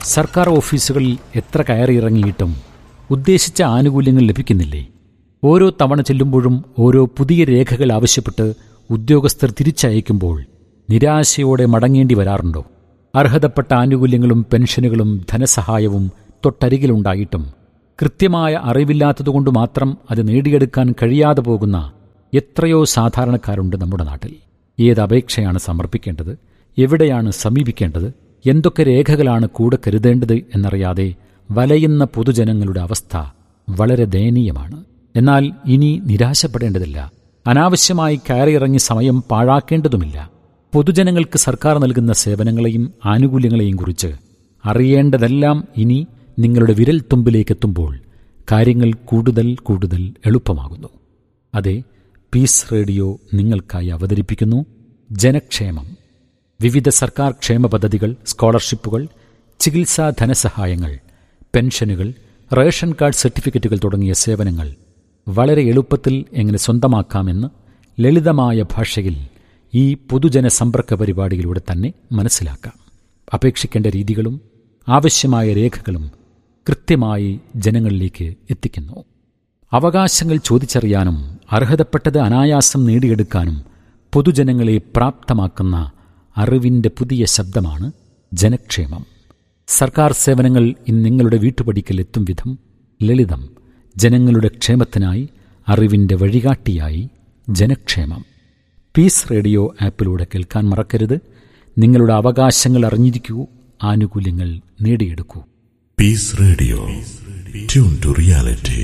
സർക്കാർ ഓഫീസുകളിൽ എത്ര കയറിയിറങ്ങിയിട്ടും ഉദ്ദേശിച്ച ആനുകൂല്യങ്ങൾ ലഭിക്കുന്നില്ലേ ഓരോ തവണ ചെല്ലുമ്പോഴും ഓരോ പുതിയ രേഖകൾ ആവശ്യപ്പെട്ട് ഉദ്യോഗസ്ഥർ തിരിച്ചയക്കുമ്പോൾ നിരാശയോടെ മടങ്ങേണ്ടി വരാറുണ്ടോ അർഹതപ്പെട്ട ആനുകൂല്യങ്ങളും പെൻഷനുകളും ധനസഹായവും തൊട്ടരികിലുണ്ടായിട്ടും കൃത്യമായ അറിവില്ലാത്തതുകൊണ്ട് മാത്രം അത് നേടിയെടുക്കാൻ കഴിയാതെ പോകുന്ന എത്രയോ സാധാരണക്കാരുണ്ട് നമ്മുടെ നാട്ടിൽ ഏത് അപേക്ഷയാണ് സമർപ്പിക്കേണ്ടത് എവിടെയാണ് സമീപിക്കേണ്ടത് എന്തൊക്കെ രേഖകളാണ് കൂടെ കരുതേണ്ടത് എന്നറിയാതെ വലയുന്ന പൊതുജനങ്ങളുടെ അവസ്ഥ വളരെ ദയനീയമാണ് എന്നാൽ ഇനി നിരാശപ്പെടേണ്ടതില്ല അനാവശ്യമായി കയറിയിറങ്ങി സമയം പാഴാക്കേണ്ടതുമില്ല പൊതുജനങ്ങൾക്ക് സർക്കാർ നൽകുന്ന സേവനങ്ങളെയും ആനുകൂല്യങ്ങളെയും കുറിച്ച് അറിയേണ്ടതെല്ലാം ഇനി നിങ്ങളുടെ വിരൽ തുമ്പിലേക്കെത്തുമ്പോൾ കാര്യങ്ങൾ കൂടുതൽ കൂടുതൽ എളുപ്പമാകുന്നു അതെ പീസ് റേഡിയോ നിങ്ങൾക്കായി അവതരിപ്പിക്കുന്നു ജനക്ഷേമം വിവിധ സർക്കാർ ക്ഷേമ പദ്ധതികൾ സ്കോളർഷിപ്പുകൾ ചികിത്സാ ധനസഹായങ്ങൾ പെൻഷനുകൾ റേഷൻ കാർഡ് സർട്ടിഫിക്കറ്റുകൾ തുടങ്ങിയ സേവനങ്ങൾ വളരെ എളുപ്പത്തിൽ എങ്ങനെ സ്വന്തമാക്കാമെന്ന് ലളിതമായ ഭാഷയിൽ ഈ പൊതുജന സമ്പർക്ക പരിപാടിയിലൂടെ തന്നെ മനസ്സിലാക്കാം അപേക്ഷിക്കേണ്ട രീതികളും ആവശ്യമായ രേഖകളും കൃത്യമായി ജനങ്ങളിലേക്ക് എത്തിക്കുന്നു അവകാശങ്ങൾ ചോദിച്ചറിയാനും അർഹതപ്പെട്ടത് അനായാസം നേടിയെടുക്കാനും പൊതുജനങ്ങളെ പ്രാപ്തമാക്കുന്ന അറിവിൻ്റെ പുതിയ ശബ്ദമാണ് ജനക്ഷേമം സർക്കാർ സേവനങ്ങൾ ഇന്ന് നിങ്ങളുടെ വീട്ടുപടിക്കൽ എത്തും വിധം ലളിതം ജനങ്ങളുടെ ക്ഷേമത്തിനായി അറിവിൻ്റെ വഴികാട്ടിയായി ജനക്ഷേമം പീസ് റേഡിയോ ആപ്പിലൂടെ കേൾക്കാൻ മറക്കരുത് നിങ്ങളുടെ അവകാശങ്ങൾ അറിഞ്ഞിരിക്കൂ ആനുകൂല്യങ്ങൾ നേടിയെടുക്കൂ peace radio tune to reality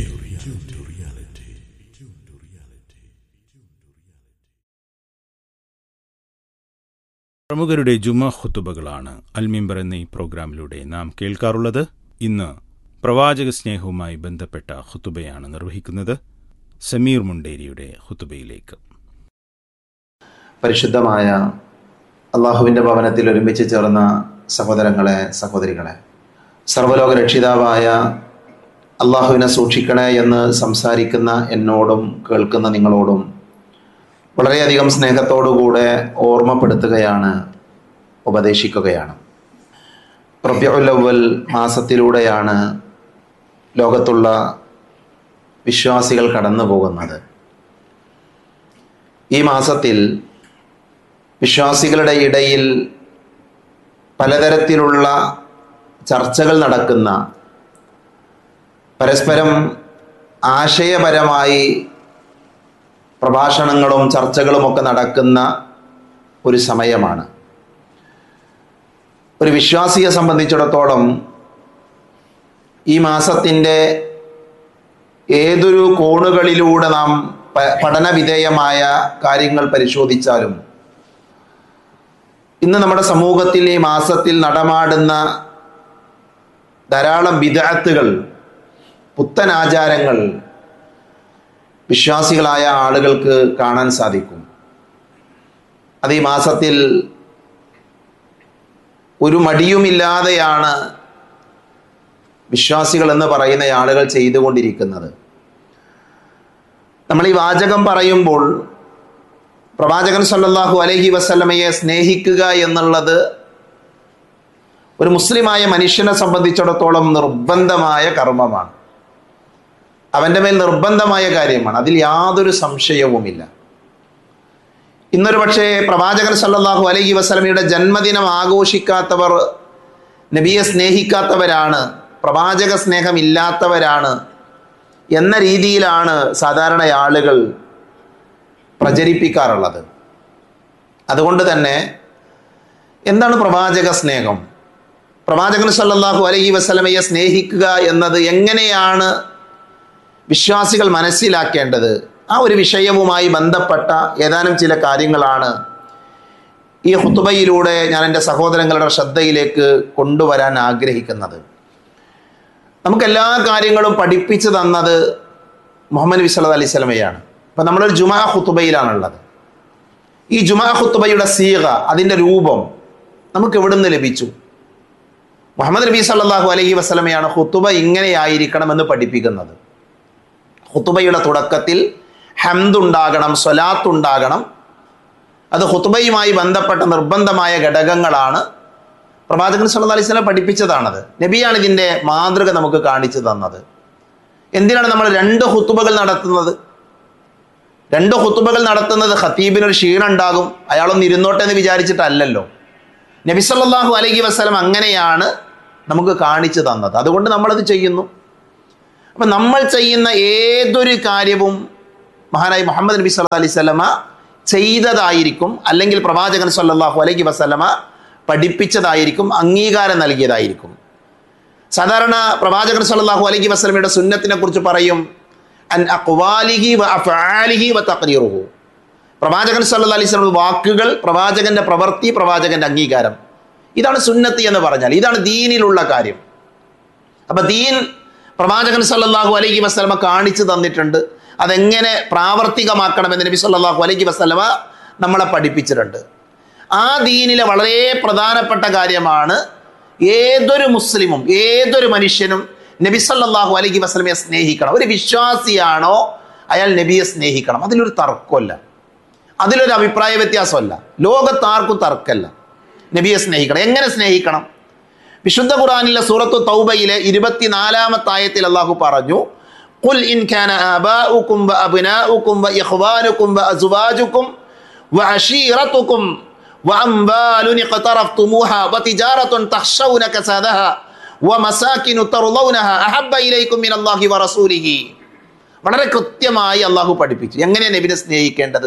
പ്രമുഖരുടെ ജുമ ഖുത്തുബകളാണ് അൽമിംബർ എന്ന ഈ പ്രോഗ്രാമിലൂടെ നാം കേൾക്കാറുള്ളത് ഇന്ന് പ്രവാചക സ്നേഹവുമായി ബന്ധപ്പെട്ട ഖുത്തുബയാണ് നിർവഹിക്കുന്നത് സമീർ മുണ്ടേരിയുടെ ഖുത്തുബയിലേക്ക് പരിശുദ്ധമായ അള്ളാഹുവിൻ്റെ ഭവനത്തിൽ ഒരുമിച്ച് ചേർന്ന സഹോദരങ്ങളെ സഹോദരികളെ സർവലോക രക്ഷിതാവായ അള്ളാഹുവിനെ സൂക്ഷിക്കണേ എന്ന് സംസാരിക്കുന്ന എന്നോടും കേൾക്കുന്ന നിങ്ങളോടും വളരെയധികം സ്നേഹത്തോടുകൂടെ ഓർമ്മപ്പെടുത്തുകയാണ് ഉപദേശിക്കുകയാണ് റബ്യഉല്ലവൽ മാസത്തിലൂടെയാണ് ലോകത്തുള്ള വിശ്വാസികൾ കടന്നു പോകുന്നത് ഈ മാസത്തിൽ വിശ്വാസികളുടെ ഇടയിൽ പലതരത്തിലുള്ള ചർച്ചകൾ നടക്കുന്ന പരസ്പരം ആശയപരമായി പ്രഭാഷണങ്ങളും ചർച്ചകളുമൊക്കെ നടക്കുന്ന ഒരു സമയമാണ് ഒരു വിശ്വാസിയെ സംബന്ധിച്ചിടത്തോളം ഈ മാസത്തിൻ്റെ ഏതൊരു കോണുകളിലൂടെ നാം പ- പഠനവിധേയമായ കാര്യങ്ങൾ പരിശോധിച്ചാലും ഇന്ന് നമ്മുടെ സമൂഹത്തിൽ ഈ മാസത്തിൽ നടമാടുന്ന ധാരാളം വിദഗ്ധകൾ പുത്തൻ ആചാരങ്ങൾ വിശ്വാസികളായ ആളുകൾക്ക് കാണാൻ സാധിക്കും അത് ഈ മാസത്തിൽ ഒരു മടിയുമില്ലാതെയാണ് വിശ്വാസികൾ എന്ന് പറയുന്ന ആളുകൾ ചെയ്തുകൊണ്ടിരിക്കുന്നത് നമ്മൾ ഈ വാചകം പറയുമ്പോൾ പ്രവാചകൻ സല്ലല്ലാഹു അലൈഹി വസല്ലമയെ സ്നേഹിക്കുക എന്നുള്ളത് ഒരു മുസ്ലിമായ മനുഷ്യനെ സംബന്ധിച്ചിടത്തോളം നിർബന്ധമായ കർമ്മമാണ് അവൻ്റെ മേൽ നിർബന്ധമായ കാര്യമാണ് അതിൽ യാതൊരു സംശയവുമില്ല ഇന്നൊരു പക്ഷേ പ്രവാചകൻ സല്ലല്ലാഹു അലൈഹി വസല്ലമയുടെ ജന്മദിനം ആഘോഷിക്കാത്തവർ നബിയെ സ്നേഹിക്കാത്തവരാണ് പ്രവാചക സ്നേഹമില്ലാത്തവരാണ് എന്ന രീതിയിലാണ് സാധാരണ ആളുകൾ പ്രചരിപ്പിക്കാറുള്ളത് അതുകൊണ്ട് തന്നെ എന്താണ് പ്രവാചക സ്നേഹം പ്രവാചകൻ സല്ലല്ലാഹു അലൈഹി വസല്ലമയെ സ്നേഹിക്കുക എന്നത് എങ്ങനെയാണ് വിശ്വാസികൾ മനസ്സിലാക്കേണ്ടത് ആ ഒരു വിഷയവുമായി ബന്ധപ്പെട്ട ഏതാനും ചില കാര്യങ്ങളാണ് ഈ ഹുത്തുബയിലൂടെ ഞാൻ എൻ്റെ സഹോദരങ്ങളുടെ ശ്രദ്ധയിലേക്ക് കൊണ്ടുവരാൻ ആഗ്രഹിക്കുന്നത് നമുക്കെല്ലാ കാര്യങ്ങളും പഠിപ്പിച്ചു തന്നത് മുഹമ്മദ് നബി സല്ലല്ലാഹു അലൈഹി സ്വലമയാണ് അപ്പം നമ്മളൊരു ജുമാ ഹുത്തുബയിലാണുള്ളത് ഈ ജുമാ ഹുത്തുബയുടെ സീഗ അതിൻ്റെ രൂപം നമുക്ക് എവിടുന്ന് ലഭിച്ചു മുഹമ്മദ് നബി സല്ലല്ലാഹു അലൈഹി വസല്ലമയാണ് ഹുത്തുബ ഇങ്ങനെയായിരിക്കണമെന്ന് പഠിപ്പിക്കുന്നത് ഹുത്തുബയുടെ തുടക്കത്തിൽ ഹംദുണ്ടാകണം സ്വലാത്തുണ്ടാകണം അത് ഹുത്തുബയുമായി ബന്ധപ്പെട്ട നിർബന്ധമായ ഘടകങ്ങളാണ് പ്രവാചകൻ സല്ലല്ലാഹു അലൈഹി വസല്ലം പഠിപ്പിച്ചതാണത് നബിയാണ് ഇതിന്റെ മാതൃക നമുക്ക് കാണിച്ചു തന്നത് എന്തിനാണ് നമ്മൾ രണ്ട് ഹുത്തുബകൾ നടത്തുന്നത് രണ്ട് ഹുത്തുബകൾ നടത്തുന്നത് ഖത്തീബിനൊരു ക്ഷീണം ഉണ്ടാകും അയാളൊന്ന് ഇരുന്നോട്ടെ എന്ന് വിചാരിച്ചിട്ടല്ലല്ലോ നബി സല്ലല്ലാഹു അലൈഹി വസല്ലം അങ്ങനെയാണ് നമുക്ക് കാണിച്ചു തന്നത് അതുകൊണ്ട് നമ്മളത് ചെയ്യുന്നു അപ്പം നമ്മൾ ചെയ്യുന്ന ഏതൊരു കാര്യവും മഹാനായി മുഹമ്മദ് നബി സല്ലല്ലാഹു അലൈഹി വസല്ലമ ചെയ്തതായിരിക്കും അല്ലെങ്കിൽ പ്രവാചകൻ സല്ലല്ലാഹു അലൈഹി വസല്ലമ പഠിപ്പിച്ചതായിരിക്കും അംഗീകാരം നൽകിയതായിരിക്കും സാധാരണ പ്രവാചകൻ സല്ലല്ലാഹു അലൈഹി വസല്ലമയുടെ സുന്നത്തിനെ കുറിച്ച് പറയും അൻ അഖ്വാലിഹി വ അഫ്ആലിഹി വ തഖ്രീറുഹു പ്രവാചകൻ സല്ലല്ലാഹു അലൈഹി വസല്ലം വാക്കുകൾ പ്രവാചകന്റെ പ്രവൃത്തി പ്രവാചകന്റെ അംഗീകാരം ഇതാണ് സുന്നത്ത് എന്ന് പറഞ്ഞാൽ ഇതാണ് ദീനിലുള്ള കാര്യം അപ്പൊ ദീൻ പ്രവാചകൻ സല്ലല്ലാഹു അലൈഹി വസല്ലമ കാണിച്ചു തന്നിട്ടുണ്ട് അതെങ്ങനെ പ്രാവർത്തികമാക്കണമെന്ന് നബി സല്ലല്ലാഹു അലൈഹി വസല്ലമ നമ്മളെ പഠിപ്പിച്ചിട്ടുണ്ട് ആ ദീനിലെ വളരെ പ്രധാനപ്പെട്ട കാര്യമാണ് ഏതൊരു മുസ്ലിമും ഏതൊരു മനുഷ്യനും നബി സല്ലല്ലാഹു അലൈഹി വസല്ലമയെ സ്നേഹിക്കണം ഒരു വിശ്വാസിയാണോ അയാൾ നബിയെ സ്നേഹിക്കണം അതിലൊരു തർക്കമല്ല അതിലൊരു അഭിപ്രായ വ്യത്യാസമല്ല ലോകത്താർക്കും തർക്കമല്ല നബിയെ സ്നേഹിക്കണം എങ്ങനെ സ്നേഹിക്കണം വിശുദ്ധ ഖുറാനിലെ സൂറത്തു തൗബയിലെ ഇരുപത്തിനാലാമത്തെ ആയത്തിൽ അള്ളാഹു പറഞ്ഞു قل إن كان آباؤكم وأبناؤكم وإخوانكم وأزواجكم وعشيرتكم وأموال اقترفتموها وتجارة تخشون كسادها ومساكن ترضونها أحب إليكم من الله ورسوله വളരെ കൃത്യമായി അള്ളാഹു പഠിപ്പിച്ചു എങ്ങനെ നബിനെ സ്നേഹിക്കേണ്ടത്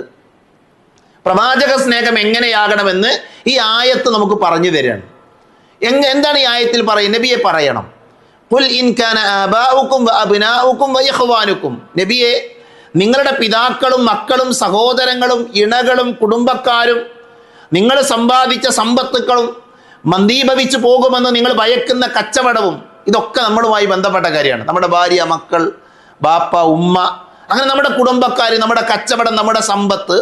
പ്രവാചക സ്നേഹം എങ്ങനെയാകണമെന്ന് ഈ ആയത്ത് നമുക്ക് പറഞ്ഞു തരികയാണ് എങ്ങ എന്താണ് ഈ ആയത്തിൽ പറയുന്നത് നബിയെ പറയണം ഖുൽ ഇൻ കാന ആബാഉക്കും വ അബ്നാഉക്കും വ ഇഖ്വാനുക്കും നബിയെ നിങ്ങളുടെ പിതാക്കളും മക്കളും സഹോദരങ്ങളും ഇണകളും കുടുംബക്കാരും നിങ്ങൾ സമ്പാദിച്ച സമ്പത്തുക്കളും മന്ദീഭവിച്ചു പോകുമെന്ന് നിങ്ങൾ ഭയക്കുന്ന കച്ചവടവും ഇതൊക്കെ നമ്മളുമായി ബന്ധപ്പെട്ട കാര്യമാണ് നമ്മുടെ ഭാര്യ മക്കൾ ബാപ്പ ഉമ്മ അങ്ങനെ നമ്മുടെ കുടുംബക്കാർ നമ്മുടെ കച്ചവടം നമ്മുടെ സമ്പത്ത്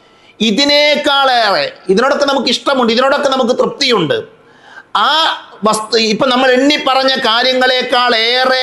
ഇതിനേക്കാളേറെ ഇതിനോടൊക്കെ നമുക്ക് ഇഷ്ടമുണ്ട് ഇതിനോടൊക്കെ നമുക്ക് തൃപ്തിയുണ്ട് ആ വസ്തു ഇപ്പൊ നമ്മൾ എണ്ണി പറഞ്ഞ കാര്യങ്ങളെക്കാൾ ഏറെ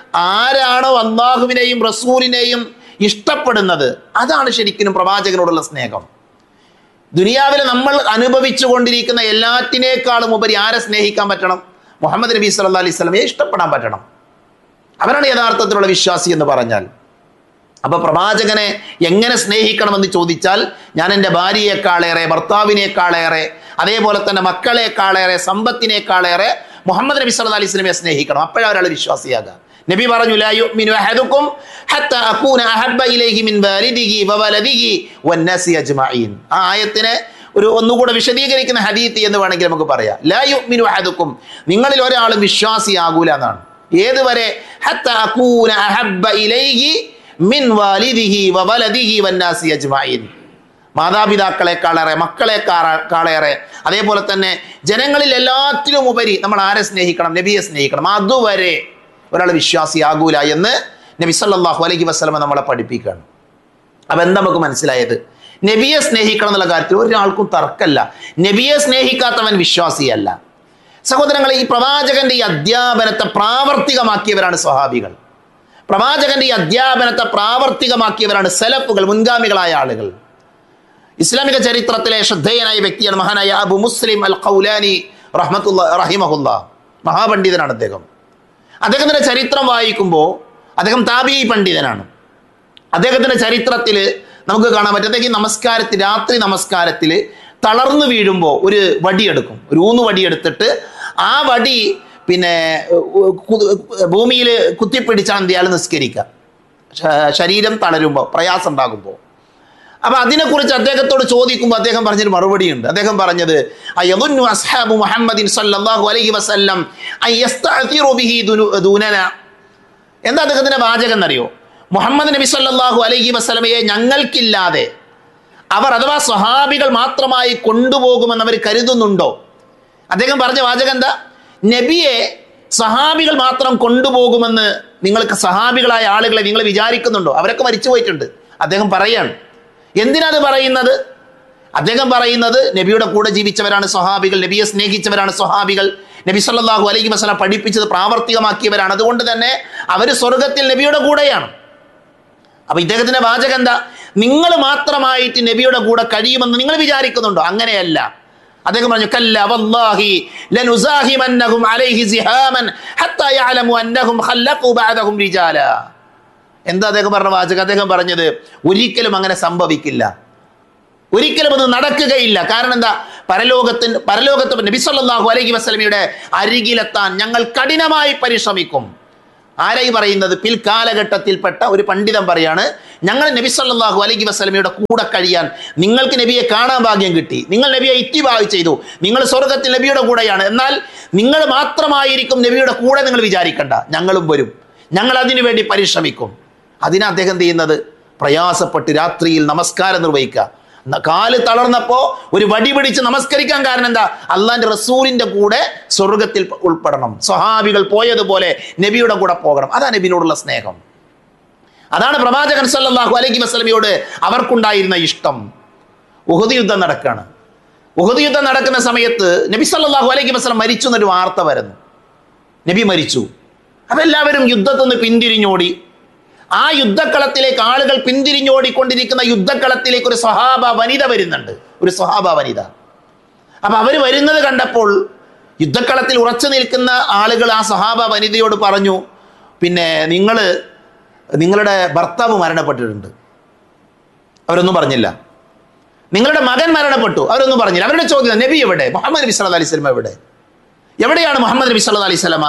ആരാണോ അള്ളാഹുവിനെയും റസൂലിനെയും ഇഷ്ടപ്പെടുന്നത് അതാണ് ശരിക്കും പ്രവാചകനോടുള്ള സ്നേഹം ദുനിയാവിൽ നമ്മൾ അനുഭവിച്ചു കൊണ്ടിരിക്കുന്ന എല്ലാറ്റിനേക്കാളും ഉപരി ആരെ സ്നേഹിക്കാൻ പറ്റണം മുഹമ്മദ് നബി സല്ലാ അലൈഹി സ്വലമയെ ഇഷ്ടപ്പെടാൻ പറ്റണം അവരാണ് യഥാർത്ഥത്തിലുള്ള വിശ്വാസി എന്ന് പറഞ്ഞാൽ അപ്പൊ പ്രവാചകനെ എങ്ങനെ സ്നേഹിക്കണമെന്ന് ചോദിച്ചാൽ ഞാൻ എൻ്റെ ഭാര്യയെക്കാളേറെ ഭർത്താവിനേക്കാളേറെ അതേപോലെ തന്നെ മക്കളെക്കാളേറെ സമ്പത്തിനേക്കാളേറെ മുഹമ്മദ് നബി സല്ലല്ലാഹു അലൈഹി വസല്ലമയെ സ്നേഹിക്കണം അപ്പോഴാണ് ഒരാൾ വിശ്വാസിയാകുക നബി പറഞ്ഞു ലാ യുഅ്മിനു അഹദുക്കും ഹത്ത അകൂന അഹബ്ബ ഇലൈഹി മിൻ വാലിദിഹി വവലദിഹി വന്നാസി അജ്മഈൻ ആ ആയത്തിനെ ഒരു ഒന്നുകൂടെ വിശദീകരിക്കുന്ന ഹദീത്ത് എന്ന് വേണമെങ്കിൽ നമുക്ക് പറയാം ലാ യുഅ്മിനു അഹദുക്കും നിങ്ങളിൽ ഒരാളും വിശ്വാസിയാകൂല എന്നാണ് ഏതുവരെ ഹത്ത അകൂന അഹബ്ബ ഇലൈഹി മിൻ വാലിദിഹി വവലദിഹി വന്നാസി അജ്മഈൻ മാതാപിതാക്കളെക്കാളേറെ മക്കളെക്കാളേറെ അതേപോലെ തന്നെ ജനങ്ങളിൽ എല്ലാത്തിലും ഉപരി നമ്മൾ ആരെ സ്നേഹിക്കണം നബിയെ സ്നേഹിക്കണം അതുവരെ ഒരാൾ വിശ്വാസിയാകൂല എന്ന് നബി സല്ലല്ലാഹു അലൈഹി വസല്ലമ നമ്മളെ പഠിപ്പിക്കുകയാണ് അപ്പം എന്താ നമുക്ക് മനസ്സിലായത് നബിയെ സ്നേഹിക്കണം എന്നുള്ള കാര്യത്തിൽ ഒരാൾക്കും തർക്കമല്ല നബിയെ സ്നേഹിക്കാത്തവൻ വിശ്വാസിയല്ല സഹോദരങ്ങളെ ഈ പ്രവാചകന്റെ ഈ അധ്യാപനത്തെ പ്രാവർത്തികമാക്കിയവരാണ് സ്വഹാബികൾ പ്രവാചകന്റെ ഈ അധ്യാപനത്തെ പ്രാവർത്തികമാക്കിയവരാണ് സെലഫുകൾ മുൻഗാമികളായ ആളുകൾ ഇസ്ലാമിക ചരിത്രത്തിലെ ശ്രദ്ധേയനായ വ്യക്തിയാണ് മഹാനായ അബു മുസ്ലിം അൽ ഖൗലാനി റഹ്മത്തുള്ള റഹിമഹുല്ല മഹാപണ്ഡിതനാണ് അദ്ദേഹം അദ്ദേഹത്തിന്റെ ചരിത്രം വായിക്കുമ്പോൾ അദ്ദേഹം താബി പണ്ഡിതനാണ് അദ്ദേഹത്തിന്റെ ചരിത്രത്തിൽ നമുക്ക് കാണാൻ പറ്റും അദ്ദേഹം ഈ നമസ്കാരത്തിൽ രാത്രി നമസ്കാരത്തിൽ തളർന്നു വീഴുമ്പോൾ ഒരു വടിയെടുക്കും ഒരു ഊന്ന് വടിയെടുത്തിട്ട് ആ വടി പിന്നെ ഭൂമിയിൽ കുത്തിപ്പിടിച്ചാണ് എന്ത് ചെയ്യാൽ നിസ്കരിക്കുക ശ- ശരീരം തളരുമ്പോൾ പ്രയാസം ഉണ്ടാകുമ്പോൾ അപ്പൊ അതിനെക്കുറിച്ച് അദ്ദേഹത്തോട് ചോദിക്കുമ്പോൾ അദ്ദേഹം പറഞ്ഞൊരു മറുപടിയുണ്ട് അദ്ദേഹം പറഞ്ഞത് അയദുന്നു അസ്ഹാബു മുഹമ്മദിൻ സല്ലല്ലാഹു അലൈഹി വസല്ലം അൻ യസ്തഅ്തിറു ബിഹി ദുനു- ദൂനന എന്താ അദ്ദേഹത്തിന്റെ വാചകം എന്നറിയോ മുഹമ്മദ് നബി സല്ലല്ലാഹു അലൈഹി വസല്ലമയെ ഞങ്ങൾക്കില്ലാതെ അവർ അഥവാ സ്വഹാബികൾ മാത്രമായി കൊണ്ടുപോകുമെന്ന് അവർ കരുതുന്നുണ്ടോ അദ്ദേഹം പറഞ്ഞ വാചകം എന്താ നബിയെ സഹാബികൾ മാത്രം കൊണ്ടുപോകുമെന്ന് നിങ്ങൾക്ക് സഹാബികളായ ആളുകളെ നിങ്ങൾ വിചാരിക്കുന്നുണ്ടോ അവരൊക്കെ മരിച്ചു പോയിട്ടുണ്ട് അദ്ദേഹം പറയാണ് എന്തിനാത് പറയുന്നത് അദ്ദേഹം പറയുന്നത് നബിയുടെ കൂടെ ജീവിച്ചവരാണ് സ്വഹാബികൾ നബിയെ സ്നേഹിച്ചവരാണ് സ്വഹാബികൾ നബി സല്ലല്ലാഹു അലൈഹി വസല്ലം പഠിപ്പിച്ചത് പ്രാവർത്തികമാക്കിയവരാണ് അതുകൊണ്ട് തന്നെ അവർ സ്വർഗത്തിൽ നബിയുടെ കൂടെയാണ് അപ്പൊ ഇദ്ദേഹത്തിന്റെ വാചകം എന്താ നിങ്ങൾ മാത്രമായിട്ട് നബിയുടെ കൂടെ കഴിയുമെന്ന് നിങ്ങൾ വിചാരിക്കുന്നുണ്ടോ അങ്ങനെയല്ല അദ്ദേഹം പറഞ്ഞു കല്ല വല്ലാഹി ലനുസാഹിമന്നഹും അലൈഹി സിഹാമൻ ഹത്താ യഅലമു അന്നഹും ഖല്ലഖു ബഅദഹും റിജാല എന്താ അദ്ദേഹം പറഞ്ഞ വാചകം അദ്ദേഹം പറഞ്ഞത് ഒരിക്കലും അങ്ങനെ സംഭവിക്കില്ല ഒരിക്കലും അത് നടക്കുകയില്ല കാരണം എന്താ പരലോകത്തിന് പരലോകത്ത് നബി സല്ലല്ലാഹു അലൈഹി വസല്ലമയുടെ അരികിലെത്താൻ ഞങ്ങൾ കഠിനമായി പരിശ്രമിക്കും ആരായി പറയുന്നത് പിൽക്കാലഘട്ടത്തിൽപ്പെട്ട ഒരു പണ്ഡിതൻ പറയാണ് ഞങ്ങൾ നബി സല്ലല്ലാഹു അലൈഹി വസല്ലമയുടെ കൂടെ കഴിയാൻ നിങ്ങൾക്ക് നബിയെ കാണാൻ ഭാഗ്യം കിട്ടി നിങ്ങൾ നബിയെ ഇറ്റിബാഗ് ചെയ്തു നിങ്ങൾ സ്വർഗത്തിൽ നബിയുടെ കൂടെയാണ് എന്നാൽ നിങ്ങൾ മാത്രമായിരിക്കും നബിയുടെ കൂടെ നിങ്ങൾ വിചാരിക്കണ്ട ഞങ്ങളും വരും ഞങ്ങൾ അതിനു വേണ്ടി പരിശ്രമിക്കും അതിനാ അദ്ദേഹം എന്ത് ചെയ്യുന്നത് പ്രയാസപ്പെട്ട് രാത്രിയിൽ നമസ്കാരം നിർവഹിക്കുക ന- കാല് തളർന്നപ്പോ ഒരു വടി പിടിച്ച് നമസ്കരിക്കാൻ കാരണം എന്താ അള്ളാന്റെ റസൂലിന്റെ കൂടെ സ്വർഗത്തിൽ ഉൾപ്പെടണം സ്വഹാബികൾ പോയതുപോലെ നബിയുടെ കൂടെ പോകണം അതാ നബിനോടുള്ള സ്നേഹം അതാണ് പ്രവാചകൻ സല്ലല്ലാഹു അലൈഹി വസല്ലമയോട് അവർക്കുണ്ടായിരുന്ന ഇഷ്ടം ഉഹദ് യുദ്ധം നടക്കുകയാണ് ഉഹദ് യുദ്ധം നടക്കുന്ന സമയത്ത് നബി സല്ലല്ലാഹു അലൈഹി വസല്ലം മരിച്ചു എന്നൊരു വാർത്ത വരുന്നു നബി മരിച്ചു അപ്പൊ എല്ലാവരും യുദ്ധത്തിൽ നിന്ന് പിന്തിരിഞ്ഞോടി ആ യുദ്ധക്കളത്തിലേക്ക് ആളുകൾ പിന്തിരിഞ്ഞോടിക്കൊണ്ടിരിക്കുന്ന യുദ്ധക്കളത്തിലേക്ക് ഒരു സ്വഹാബ വനിത വരുന്നുണ്ട് ഒരു സ്വഹാബ വനിത അപ്പൊ അവര് വരുന്നത് കണ്ടപ്പോൾ യുദ്ധക്കളത്തിൽ ഉറച്ചു നിൽക്കുന്ന ആളുകൾ ആ സ്വഹാബ വനിതയോട് പറഞ്ഞു പിന്നെ നിങ്ങൾ നിങ്ങളുടെ ഭർത്താവ് മരണപ്പെട്ടിട്ടുണ്ട് അവരൊന്നും പറഞ്ഞില്ല നിങ്ങളുടെ മകൻ മരണപ്പെട്ടു അവരൊന്നും പറഞ്ഞില്ല അവരുടെ ചോദ്യം നബി എവിടെ മുഹമ്മദ് നബി സല്ലല്ലാഹു അലൈഹി സ്വലമ എവിടെ എവിടെയാണ് മുഹമ്മദ് നബി സല്ലല്ലാഹു അലൈഹി സ്വലമ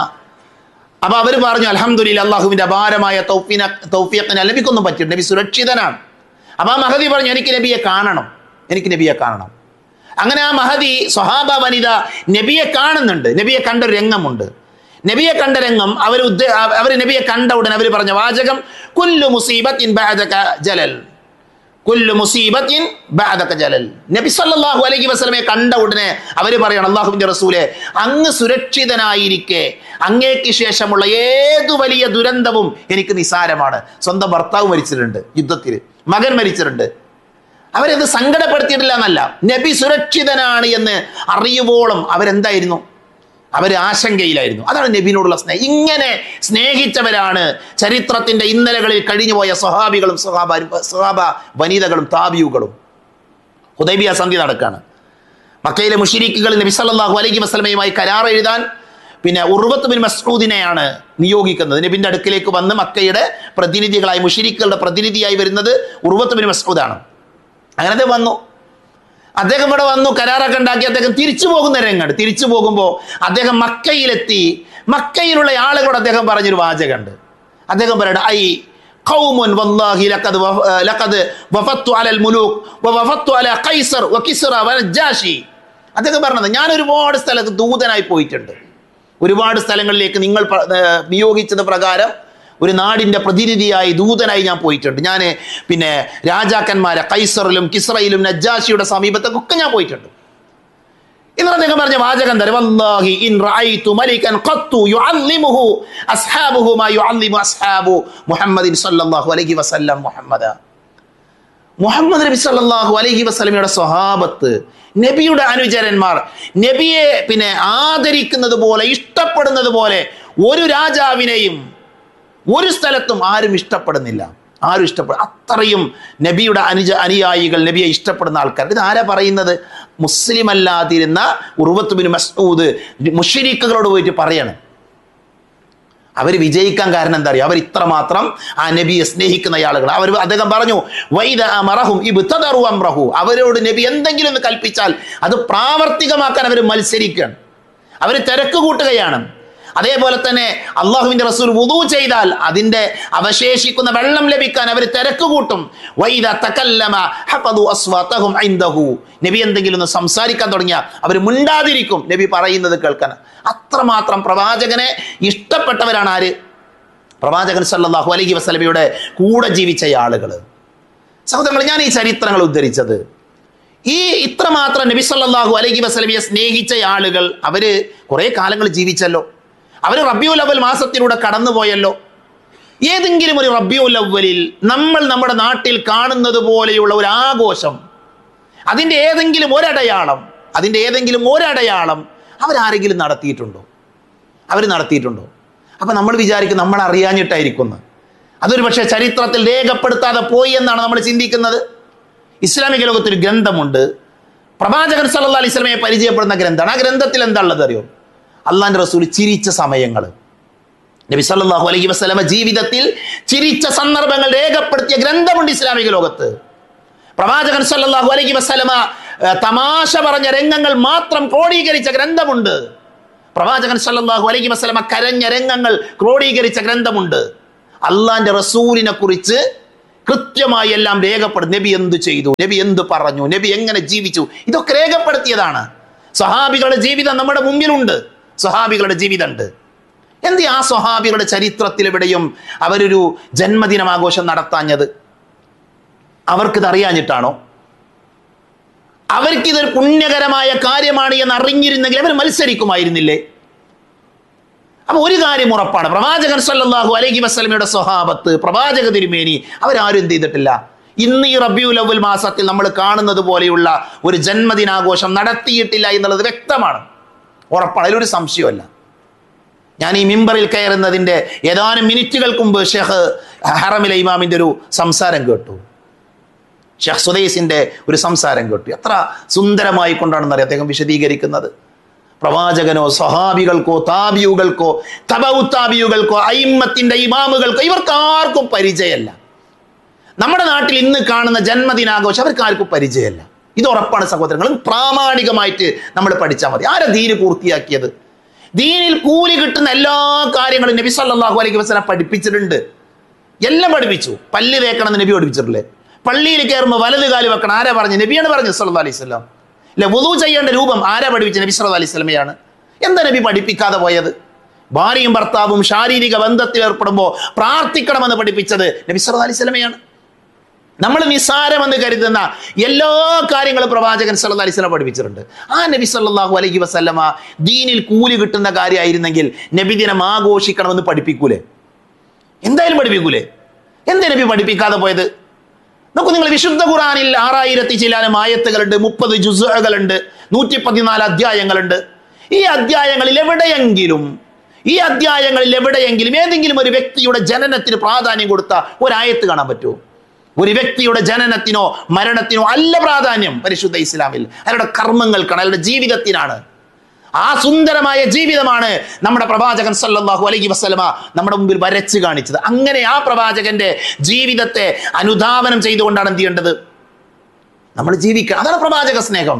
അപ്പൊ അവർ പറഞ്ഞു അലഹമുല്ല അള്ളാഹുവിന്റെ അപാരമായ തൗഫീന തൗഫീഖിന് നബിക്കൊന്നും പറ്റിയിട്ടുണ്ട് നബി സുരക്ഷിതനാണ് അപ്പൊ ആ മഹദി പറഞ്ഞു എനിക്ക് നബിയെ കാണണം എനിക്ക് നബിയെ കാണണം അങ്ങനെ ആ മഹദി സ്വഹാബ വനിത നബിയെ കാണുന്നുണ്ട് നബിയെ കണ്ട ഒരു രംഗമുണ്ട് നബിയെ കണ്ട രംഗം അവർ ഉദ്ദേ അവർ നബിയെ കണ്ട ഉടൻ അവർ പറഞ്ഞ വാചകം കുല്ലു മുസീബത്തിൻ ബഅദക ജലൽ കുല്ലു മുസീബത്തിൻ ബഅദക ജലൽ നബി സല്ലല്ലാഹു അലൈഹി വസല്ലമയെ കണ്ട ഉടനെ അവർ പറയണം അള്ളാഹുവിന്റെ റസൂലെ അങ്ങ് സുരക്ഷിതനായിരിക്കെ അങ്ങേക്ക് ശേഷമുള്ള ഏതു വലിയ ദുരന്തവും എനിക്ക് നിസാരമാണ് സ്വന്തം ഭർത്താവ് മരിച്ചിട്ടുണ്ട് യുദ്ധത്തിൽ മകൻ മരിച്ചിട്ടുണ്ട് അവരത് സങ്കടപ്പെടുത്തിയിട്ടില്ല എന്നല്ല നബി സുരക്ഷിതനാണ് എന്ന് അറിയുവോളം അവരെന്തായിരുന്നു അവർ ആശങ്കയിലായിരുന്നു അതാണ് നബിനോടുള്ള സ്നേഹം ഇങ്ങനെ സ്നേഹിച്ചവരാണ് ചരിത്രത്തിന്റെ ഇന്നലകളിൽ കഴിഞ്ഞുപോയ സ്വഹാബികളും സ്വഹാബ സ്വഹാബ വനിതകളും താബിയുകളും ഹുദൈബിയ സന്ധി നടക്കാണ് മക്കയിലെ മുഷിരിക്കുകൾ നബി സല്ലല്ലാഹു അലൈഹി വസല്ലമയുമായി കരാർ എഴുതാൻ പിന്നെ ഉർവത്ത് ബിൻ മസ്ഊദിനെയാണ് നിയോഗിക്കുന്നത് നബിന്റെ അടുക്കിലേക്ക് വന്ന് മക്കയുടെ പ്രതിനിധികളായി മുഷിരിക്കുകളുടെ പ്രതിനിധിയായി വരുന്നത് ഉർവത്ത് ബിൻ മസ്ഊദാണ് അങ്ങനെ അദ്ദേഹം വന്നു അദ്ദേഹം ഇവിടെ വന്നു കരാറൊക്കെ ഉണ്ടാക്കി അദ്ദേഹം തിരിച്ചു പോകുന്ന രംഗമുണ്ട് തിരിച്ചു പോകുമ്പോൾ അദ്ദേഹം മക്കയിലെത്തി മക്കയിലുള്ള ആളുകളോട് അദ്ദേഹം പറഞ്ഞൊരു വാചകമുണ്ട് അദ്ദേഹം പറയട്ടെ ഐ ഖൗമുൻ വല്ലാഹി ലഖദ് വഫ- ഏഹ് ലഖദ് വഫത്തു അലൽ മുലൂക്ക് വഫത്തു അല ഖൈസർ വകിസ്റ വനജാഷി അദ്ദേഹം പറഞ്ഞത് ഞാൻ ഒരുപാട് സ്ഥലത്ത് ദൂതനായി പോയിട്ടുണ്ട് ഒരുപാട് സ്ഥലങ്ങളിലേക്ക് നിങ്ങൾ പ- ഏഹ് നിയോഗിച്ചത് പ്രകാരം ഒരു നാടിന്റെ പ്രതിനിധിയായി ദൂതനായി ഞാൻ പോയിട്ടുണ്ട് ഞാൻ പിന്നെ രാജാക്കന്മാരെ കൈസറിലും കിസ്രയിലും നജ്ജാഷിയുടെ സമീപത്തൊക്കെ ഞാൻ പോയിട്ടുണ്ട് ഇന്നലെ അദ്ദേഹം പറഞ്ഞ വാചകം തരും വല്ലാഹി ഇൻ റഅയ്തു മലികൻ ഖത്തു യുഅല്ലിമുഹു അസ്ഹാബുഹു മാ യുഅല്ലിമു അസ്ഹാബു മുഹമ്മദിൻ സല്ലല്ലാഹു അലൈഹി വസല്ലം മുഹമ്മദ മുഹമ്മദ് നബി സല്ലല്ലാഹു അലൈഹി വസല്ലമയുടെ സ്വഹാബത്ത് നബിയുടെ അനുചരന്മാർ നബിയെ പിന്നെ ആദരിക്കുന്നത് പോലെ ഇഷ്ടപ്പെടുന്നത് പോലെ ഒരു രാജാവിനെയും ഒരു സ്ഥലത്തും ആരും ഇഷ്ടപ്പെടുന്നില്ല ആരും ഇഷ്ടപ്പെടും അത്രയും നബിയുടെ അനുജ അനുയായികൾ നബിയെ ഇഷ്ടപ്പെടുന്ന ആൾക്കാർ ഇത് ആരാ പറയുന്നത് മുസ്ലിം അല്ലാതിരുന്ന ഉറുവത്ത് ബിൻ മസ്ഊദ് മുഷരിക്കുകളോട് പോയിട്ട് പറയണം അവർ വിജയിക്കാൻ കാരണം എന്താ അറിയോ അവർ ഇത്രമാത്രം ആ നബിയെ സ്നേഹിക്കുന്ന ആളുകൾ അവർ അദ്ദേഹം പറഞ്ഞു വൈദ മറഹും ഇബ്തദറു അംറഹു അവരോട് നബി എന്തെങ്കിലും ഒന്ന് കൽപ്പിച്ചാൽ അത് പ്രാവർത്തികമാക്കാൻ അവർ മത്സരിക്കുകയാണ് അവർ തിരക്ക് കൂട്ടുകയാണ് അതേപോലെ തന്നെ അള്ളാഹുവിന്റെ റസൂൽ വുദു ചെയ്താൽ അതിന്റെ അവശേഷിക്കുന്ന വെള്ളം ലഭിക്കാൻ അവർ തിരക്ക് കൂട്ടും വൈദ തകല്ലമ ഹഫദു അസ്വാതഹും ഐന്ദഹു നബി എന്തെങ്കിലും ഒന്ന് സംസാരിക്കാൻ തുടങ്ങിയ അവർ മുണ്ടാതിരിക്കും നബി പറയുന്നത് കേൾക്കാൻ അത്രമാത്രം പ്രവാചകനെ ഇഷ്ടപ്പെട്ടവരാണ് ആര് പ്രവാചകൻ സല്ലല്ലാഹു അലൈഹി വസല്ലമയുടെ കൂടെ ജീവിച്ച ആളുകൾ സഹോദരങ്ങൾ ഞാൻ ഈ ചരിത്രങ്ങൾ ഉദ്ധരിച്ചത് ഈ ഇത്രമാത്രം നബി സല്ലല്ലാഹു അലൈഹി വസല്ലമയെ സ്നേഹിച്ച ആളുകൾ അവര് കുറെ കാലങ്ങൾ ജീവിച്ചല്ലോ അവര് റബ്ബിയുൽ അവൽ മാസത്തിലൂടെ കടന്നുപോയല്ലോ ഏതെങ്കിലും ഒരു റബ്ബിയുൽ അവലിൽ നമ്മൾ നമ്മുടെ നാട്ടിൽ കാണുന്നത് പോലെയുള്ള ഒരു ആഘോഷം അതിന്റെ ഏതെങ്കിലും ഒരടയാളം അതിന്റെ ഏതെങ്കിലും ഒരടയാളം അവരാരെങ്കിലും നടത്തിയിട്ടുണ്ടോ അവർ നടത്തിയിട്ടുണ്ടോ അപ്പൊ നമ്മൾ വിചാരിക്കും നമ്മൾ അറിയാഞ്ഞിട്ടായിരിക്കുന്നു അതൊരു പക്ഷേ ചരിത്രത്തിൽ രേഖപ്പെടുത്താതെ പോയി എന്നാണ് നമ്മൾ ചിന്തിക്കുന്നത് ഇസ്ലാമിക ലോകത്തൊരു ഗ്രന്ഥമുണ്ട് പ്രവാചകൻ സല്ലാ അലൈഹി സ്വലമയെ പരിചയപ്പെടുന്ന ഗ്രന്ഥമാണ് ആ ഗ്രന്ഥത്തിൽ എന്താ ഉള്ളത് അറിയോ അള്ളാന്റെ റസൂൽ ചിരിച്ച സമയങ്ങൾ നബി സല്ലല്ലാഹു അലൈഹി വസല്ലമ ജീവിതത്തിൽ ചിരിച്ച സന്ദർഭങ്ങൾ രേഖപ്പെടുത്തിയ ഗ്രന്ഥമുണ്ട് ഇസ്ലാമിക ലോകത്ത് പ്രവാചകൻ സല്ലല്ലാഹു അലൈഹി വസല്ലമ ഏഹ്, തമാശ പറഞ്ഞ രംഗങ്ങൾ മാത്രം ക്രോഡീകരിച്ച ഗ്രന്ഥമുണ്ട് പ്രവാചകൻ സല്ലല്ലാഹു അലൈഹി വസല്ലമ കരഞ്ഞ രംഗങ്ങൾ ക്രോഡീകരിച്ച ഗ്രന്ഥമുണ്ട് അള്ളാന്റെ റസൂലിനെ കുറിച്ച് കൃത്യമായി എല്ലാം രേഖപ്പെടും നബി എന്ത് ചെയ്തു നബി എന്ത് പറഞ്ഞു നബി എങ്ങനെ ജീവിച്ചു ഇതൊക്കെ രേഖപ്പെടുത്തിയതാണ് സ്വഹാബികളുടെ ജീവിതം നമ്മുടെ മുമ്പിലുണ്ട് സ്വഹാബികളുടെ ജീവിതമുണ്ട് എന്ത് ആ സ്വഹാബികളുടെ ചരിത്രത്തിൽ എവിടെയും അവരൊരു ജന്മദിനം ആഘോഷം നടത്താഞ്ഞത് അവർക്കിത് അറിയാഞ്ഞിട്ടാണോ അവർക്കിതൊരു പുണ്യകരമായ കാര്യമാണ് എന്ന് അറിഞ്ഞിരുന്നെങ്കിൽ അവർ മത്സരിക്കുമായിരുന്നില്ലേ അപ്പൊ ഒരു കാര്യം ഉറപ്പാണ് പ്രവാചകൻ സല്ലല്ലാഹു അലൈഹി വസല്ലമയുടെ സ്വഹാബത്ത് പ്രവാചക തിരുമേനി അവരാരും എന്ത് ചെയ്തിട്ടില്ല ഇന്ന് ഈ റബിയുൽ അവൽ മാസത്തിൽ നമ്മൾ കാണുന്നത് പോലെയുള്ള ഒരു ജന്മദിനാഘോഷം നടത്തിയിട്ടില്ല എന്നുള്ളത് വ്യക്തമാണ് ഉറപ്പാണ് അതിലൊരു സംശയമല്ല ഞാൻ ഈ മിമ്പറിൽ കയറുന്നതിന്റെ ഏതാനും മിനിറ്റുകൾക്ക് മുമ്പ് ഷെഹ് ഹറമിലെ ഇമാമിന്റെ ഒരു സംസാരം കേട്ടു ഷെഹ് സുദൈസിന്റെ ഒരു സംസാരം കേട്ടു എത്ര സുന്ദരമായി കൊണ്ടാണെന്നറിയാം അദ്ദേഹം വിശദീകരിക്കുന്നത് പ്രവാചകനോ സ്വഹാബികൾക്കോ താബിയുകൾക്കോ തബൗ താബിയുകൾക്കോ അയിമ്മത്തിന്റെ ഇമാമുകൾക്കോ ഇവർക്ക് ആർക്കും പരിചയമല്ല നമ്മുടെ നാട്ടിൽ ഇന്ന് കാണുന്ന ജന്മദിനാഘോഷം അവർക്ക് ആർക്കും പരിചയമല്ല ഇത് ഉറപ്പാണ് സഹോദരങ്ങൾ പ്രാമാണികമായിട്ട് നമ്മൾ പഠിച്ചാൽ മതി ആരാ ദീന് പൂർത്തിയാക്കിയത് ദീനിൽ കൂലി കിട്ടുന്ന എല്ലാ കാര്യങ്ങളും നബി സല്ലല്ലാഹു അലൈഹി വസല്ലം പഠിപ്പിച്ചിട്ടുണ്ട് എല്ലാം പഠിപ്പിച്ചു പല്ല് തേക്കണം നബി പഠിപ്പിച്ചിട്ടില്ലേ പള്ളിയിൽ കയറുമ്പോൾ വലത് കാല് വെക്കണം ആരാ പറഞ്ഞു നബിയാണ് പറഞ്ഞു സല്ലല്ലാഹു അലൈഹി വസല്ലം അല്ലെ വുദു ചെയ്യേണ്ട രൂപം ആരാ പഠിപ്പിച്ച നബി സല്ലല്ലാഹു അലൈഹി വസല്ലമയാണ് എന്താ നബി പഠിപ്പിക്കാതെ പോയത് ഭാര്യയും ഭർത്താവും ശാരീരിക ബന്ധത്തിൽ ഏർപ്പെടുമ്പോൾ പ്രാർത്ഥിക്കണമെന്ന് പഠിപ്പിച്ചത് നബി സല്ലല്ലാഹു അലൈഹി വസല്ലമയാണ് നമ്മൾ നിസ്സാരമെന്ന് കരുതുന്ന എല്ലാ കാര്യങ്ങളും പ്രവാചകൻ സല്ലല്ലാഹു അലൈഹി വസല്ലം പഠിപ്പിച്ചിട്ടുണ്ട് ആ നബി സല്ലല്ലാഹു അലൈഹി വസല്ലമ ദീനിൽ കൂലി കിട്ടുന്ന കാര്യമായിരുന്നെങ്കിൽ നബിദിനം ആഘോഷിക്കണമെന്ന് പഠിപ്പിക്കൂലേ എന്തായാലും പഠിപ്പിക്കൂലേ എന്താ നബി പഠിപ്പിക്കാതെ പോയത് നോക്കൂ നിങ്ങൾ വിശുദ്ധ ഖുറാനിൽ ആറായിരത്തി ചിലാനും ആയത്തുകളുണ്ട് മുപ്പത് ജുസുകളുണ്ട് നൂറ്റി പതിനാല് അധ്യായങ്ങളുണ്ട് ഈ അധ്യായങ്ങളിൽ എവിടെയെങ്കിലും ഈ അധ്യായങ്ങളിൽ എവിടെയെങ്കിലും ഏതെങ്കിലും ഒരു വ്യക്തിയുടെ ജനനത്തിന് പ്രാധാന്യം കൊടുത്ത ഒരായത്ത് കാണാൻ പറ്റുമോ ഒരു വ്യക്തിയുടെ ജനനത്തിനോ മരണത്തിനോ അല്ല പ്രാധാന്യം പരിശുദ്ധ ഇസ്ലാമിൽ അയാളുടെ കർമ്മങ്ങൾക്കാണ് അയാളുടെ ജീവിതത്തിനാണ് ആ സുന്ദരമായ ജീവിതമാണ് നമ്മുടെ പ്രവാചകൻ സല്ലല്ലാഹു അലൈഹി വസല്ലമ നമ്മുടെ മുമ്പിൽ വരച്ച് കാണിച്ചത് അങ്ങനെ ആ പ്രവാചകന്റെ ജീവിതത്തെ അനുധാവനം ചെയ്തുകൊണ്ടാണ് എന്ത് ചെയ്യേണ്ടത് നമ്മൾ ജീവിക്കുക അതാണ് പ്രവാചക സ്നേഹം